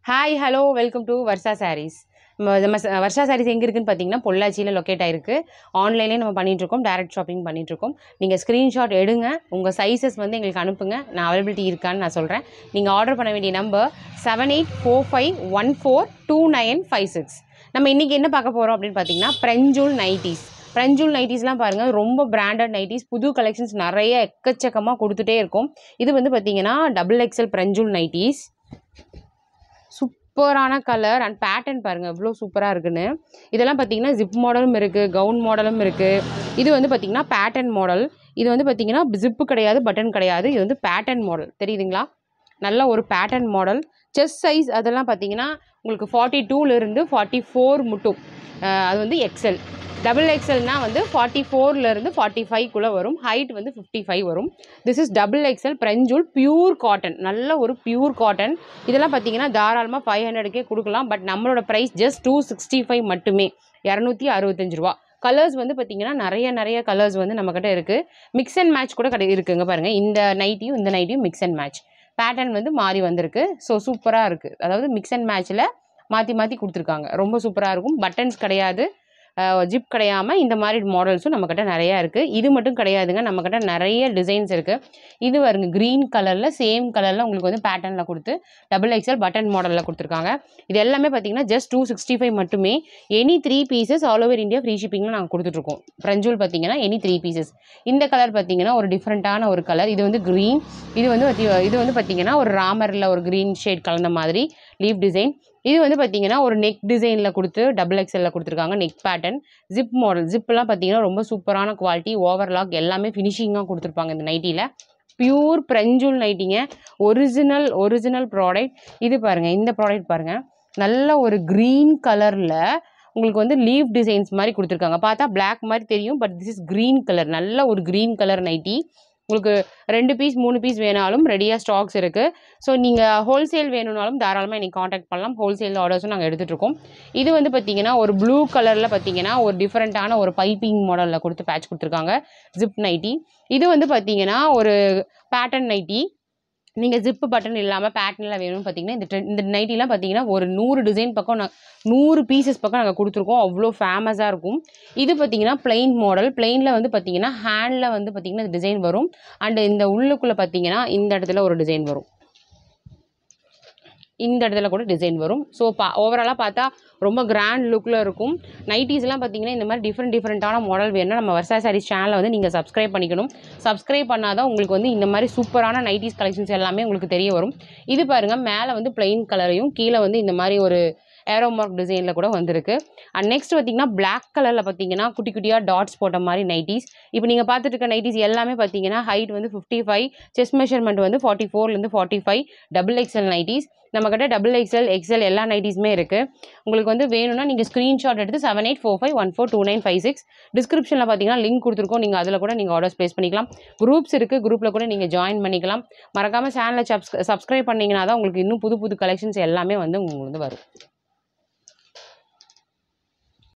hi hello welcome to Varsha saris நம்ம ச- வர்ஷா சாரீஸ் எங்கே இருக்குன்னு பார்த்தீங்கன்னா பொள்ளாச்சியில் லொக்கேட் ஆயிருக்கு ஆன்லைன்லேயே நம்ம பண்ணிகிட்ருக்கோம் டேரக்ட் ஷாப்பிங் பண்ணிகிட்ருக்கோம் நீங்கள் ஸ்க்ரீன்ஷாட் எடுங்க உங்கள் சைஸஸ் வந்து எங்களுக்கு அனுப்புங்க நான் அவைலபிலிட்டி இருக்கான்னு நான் சொல்கிறேன் நீங்கள் ஆர்டர் பண்ண வேண்டிய number seven eight four five one four two nine five six நம்ம இன்றைக்கி என்ன பார்க்க போகிறோம் அப்படின்னு பார்த்தீங்கன்னா பிரஞ்சூல் நைட்டிஸ் பிரஞ்சூல் நைட்டிஸ்லாம் பாருங்கள் ரொம்ப பிராண்டட் நைட்டிஸ் புது கலெக்ஷன்ஸ் நிறைய எக்கச்சக்கமாக கொடுத்துட்டே இருக்கும் இது வந்து பார்த்தீங்கன்னா டபுள் எக்ஸல் பிரஞ்சூல் நைட்டிஸ் சூப்பரான கலர் அண்ட் பேட்டர்ன் பாருங்கள் எவ்வளோ சூப்பராக இருக்குன்னு இதெல்லாம் பார்த்தீங்கன்னா ஜிப் மாடலும் இருக்குது கவுன் மாடலும் இருக்குது இது வந்து பார்த்தீங்கன்னா பேட்டர்ன் மாடல் இது வந்து பார்த்தீங்கன்னா ஜிப்பு கிடையாது பட்டன் கிடையாது இது வந்து பேட்டர்ன் மாடல் தெரியுதுங்களா நல்ல ஒரு பேட்டர்ன் மாடல் செஸ் சைஸ் அதெல்லாம் பார்த்தீங்கன்னா உங்களுக்கு ஃபார்ட்டி டூலேருந்து ஃபார்ட்டி ஃபோர் மட்டும் அஹ் அது வந்து எக்ஸல் டபுள் எக்ஸல்னால் வந்து ஃபார்ட்டி ஃபோர்லேருந்து ஃபார்ட்டி ஃபைவ்க்குள்ளே வரும் ஹைட் வந்து ஃபிஃப்டி ஃபைவ் வரும் this is double XL Pranjul pure cotton நல்ல ஒரு பியூர் காட்டன் இதெல்லாம் பார்த்தீங்கன்னா தாராளமாக ஃபைவ் ஹண்ட்ரடுக்கே கொடுக்கலாம் பட் நம்மளோட price just two sixty five மட்டுமே இரநூத்தி அறுபத்தஞ்சு ரூபா கலர்ஸ் வந்து பார்த்தீங்கன்னா நிறைய நிறைய கலர்ஸ் வந்து நம்மக்கிட்ட இருக்குது மிக்ஸ் அண்ட் மேட்ச் கூட கிடை இருக்குங்க பாருங்கள் இந்த நைட்டியும் இந்த நைட்டியும் மிக்ஸ் அண்ட் மேட்ச் பேட்டர்ன் வந்து மாறி வந்திருக்கு ஸோ சூப்பராக இருக்குது அதாவது மிக்ஸ் அண்ட் மேட்ச்சில் மாற்றி மாற்றி கொடுத்துருக்காங்க ரொம்ப சூப்பராக இருக்கும் பட்டன்ஸ் கிடையாது ஜிப் கிடையாமல் இந்த மாதிரி மாடல்ஸும் நம்மக்கிட்ட நிறையா இருக்குது இது மட்டும் கிடையாதுங்க நம்மக்கிட்ட நிறைய டிசைன்ஸ் இருக்குது இது வருங்க க்ரீன் கலரில் சேம் கலரில் உங்களுக்கு வந்து பேட்டர்னில் கொடுத்து டபுள் எக்ஸல் பட்டன் மாடலில் கொடுத்துருக்காங்க இது எல்லாமே பார்த்தீங்கன்னா ஜஸ்ட் டூ சிக்ஸ்டி ஃபைவ் மட்டுமே any three pieces all over India free ஷிப்பிங்கில் நாங்கள் கொடுத்துட்ருக்கோம் பிரஞ்சூல் பார்த்தீங்கன்னா எனி த்ரீ பீசஸ் இந்த கலர் பார்த்தீங்கன்னா ஒரு டிஃப்ரெண்ட்டான ஒரு கலர் இது வந்து க்ரீன் இது வந்து பாத்தி- இது வந்து பார்த்தீங்கன்னா ஒரு ராமரில் ஒரு க்ரீன் ஷேட் கலந்த மாதிரி லீவ் டிசைன் இது வந்து பார்த்தீங்கன்னா ஒரு நெக் டிசைனில் கொடுத்து டபுள் எக்ஸலில் கொடுத்துருக்காங்க நெக் பேட்டர்ன் ஜிப் மாடல் ஜிப்லாம் பார்த்தீங்கன்னா ரொம்ப சூப்பரான குவாலிட்டி ஓவர்லாக் எல்லாமே ஃபினிஷிங்காக கொடுத்துருப்பாங்க இந்த நைட்டியில் பியூர் பிரஞ்சூல் நைட்டிங்க ஒரிஜினல் ஒரிஜினல் ப்ராடக்ட் இது பாருங்கள் இந்த ப்ராடக்ட் பாருங்கள் நல்ல ஒரு க்ரீன் கலரில் உங்களுக்கு வந்து லீவ் டிசைன்ஸ் மாதிரி கொடுத்துருக்காங்க பார்த்தா Black மாதிரி தெரியும் but this is green colour நல்ல ஒரு க்ரீன் கலர் நைட்டி உங்களுக்கு ரெண்டு பீஸ் மூணு பீஸ் வேணாலும் ரெடியாக ஸ்டாக்ஸ் இருக்குது ஸோ நீங்கள் ஹோல்சேல் வேணும்னாலும் தாராளமாக எனக்கு காண்டாக்ட் பண்ணலாம் ஹோல்சேல் ஆர்டர்ஸும் நாங்கள் எடுத்துகிட்ருக்கோம் இது வந்து பார்த்தீங்கன்னா ஒரு ப்ளூ கலரில் பார்த்தீங்கன்னா ஒரு டிஃப்ரெண்ட்டான ஒரு பைப்பிங் மாடலில் கொடுத்து பேட்ச் கொடுத்துருக்காங்க ஜிப் நைட்டி இது வந்து பார்த்தீங்கன்னா ஒரு பேட்டர்ன் நைட்டி நீங்கள் ஜிப்பு பட்டன் இல்லாமல் பேட்டர்னில் வேணும்னு பார்த்தீங்கன்னா இந்த tre- இந்த நைட்டிலாம் பார்த்தீங்கன்னா ஒரு நூறு டிசைன் பக்கம் நான் நூறு பீசஸ் பக்கம் நாங்கள் கொடுத்துருக்கோம் அவ்வளோ ஃபேமஸாக இருக்கும் இது பார்த்தீங்கன்னா plain மாடல் பிளெயினில் வந்து பார்த்தீங்கன்னா ஹேண்டில் வந்து பார்த்தீங்கன்னா டிசைன் வரும் அண்ட் இந்த உள்ளுக்குள்ளே பார்த்தீங்கன்னா இந்த இடத்துல ஒரு டிசைன் வரும் இந்த இடத்துல கூட டிசைன் வரும் ஸோ பா ஓவராலாக பார்த்தா ரொம்ப கிராண்ட் லுக்கில் இருக்கும் நைட்டிஸ்லாம் பார்த்தீங்கன்னா இந்த மாதிரி டிஃப்ரெண்ட் டிஃப்ரெண்ட்டான மாடல் வேணும்னா நம்ம வர்ஷா சாரீஸ் சேனலை வந்து நீங்கள் சப்ஸ்கிரைப் பண்ணிக்கணும் சப்ஸ்கிரைப் பண்ணாதான் உங்களுக்கு வந்து இந்த மாதிரி சூப்பரான நைட்டிஸ் கலெக்ஷன்ஸ் எல்லாமே உங்களுக்கு தெரிய வரும் இது பாருங்கள் மேலே வந்து plain கலரையும் கீழே வந்து இந்த மாதிரி ஒரு ஏரோ மார்க் டிசைனில் கூட வந்திருக்கு அண்ட் நெக்ஸ்ட் பார்த்தீங்கன்னா Black கலரில் பார்த்தீங்கன்னா குட்டி குட்டியாக டாட்ஸ் போட்ட மாதிரி நைட்டிஸ் இப்போ நீங்கள் பார்த்துட்டு இருக்க நைட்டிஸ் எல்லாமே பார்த்தீங்கன்னா ஹைட் வந்து ஃபிஃப்டி ஃபைவ் செஸ்ட் மெஷர்மெண்ட் வந்து ஃபார்ட்டி ஃபோர்லேருந்து forty five double XL nighties நம்மக்கிட்ட டபுள் எக்ஸ்எல் எக்ஸ்எல் எல்லா நைட்டிஸுமே இருக்குது உங்களுக்கு வந்து வேணும்னா நீங்கள் ஸ்க்ரீன்ஷாட் எடுத்து seven eight four five one four two nine five six டிஸ்கிரிப்ஷனில் பார்த்தீங்கன்னா லிங்க் கொடுத்துருக்கோம் நீங்கள் அதில் கூட நீங்கள் ஆர்டர்ஸ் ப்ளேஸ் பண்ணிக்கலாம் குரூப்ஸ் இருக்குது குரூப்பில் கூட நீங்கள் ஜாயின் பண்ணிக்கலாம் மறக்காமல் சேனலை சப்ஸ் சப்ஸ்கிரைப் பண்ணிங்கன்னா தான் உங்களுக்கு இன்னும் புது புது கலெக்ஷன்ஸ் எல்லாமே வந்து உங்களுக்கு வந்து வரும்